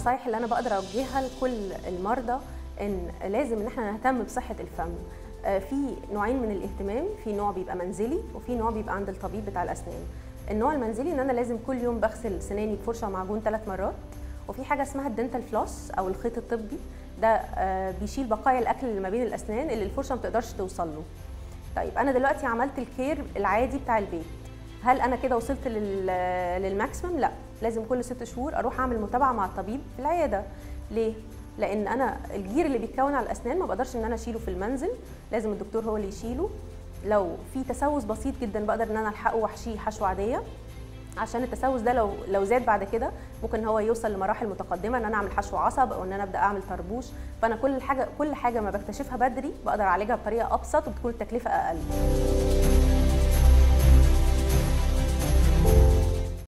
النصايح اللي انا بقدر اوجهها لكل المرضى ان لازم ان احنا نهتم بصحه الفم آه، في نوعين من الاهتمام في نوع بيبقى منزلي وفي نوع بيبقى عند الطبيب بتاع الاسنان النوع المنزلي ان انا لازم كل يوم بغسل سناني بفرشه ومعجون ثلاث مرات وفي حاجه اسمها الدنتال فلوس او الخيط الطبي ده آه، بيشيل بقايا الاكل اللي ما بين الاسنان اللي الفرشه ما بتقدرش توصل له طيب انا دلوقتي عملت الكير العادي بتاع البيت هل انا كده وصلت لل... للماكسيمم لا لازم كل ست شهور اروح اعمل متابعه مع الطبيب في العياده ليه لان انا الجير اللي بيتكون على الاسنان ما بقدرش ان انا اشيله في المنزل لازم الدكتور هو اللي يشيله لو في تسوس بسيط جدا بقدر ان انا الحقه واحشيه حشوه عاديه عشان التسوس ده لو لو زاد بعد كده ممكن هو يوصل لمراحل متقدمه ان انا اعمل حشو عصب او ان انا ابدا اعمل طربوش فانا كل حاجه كل حاجه ما بكتشفها بدري بقدر اعالجها بطريقه ابسط وبتكون التكلفه اقل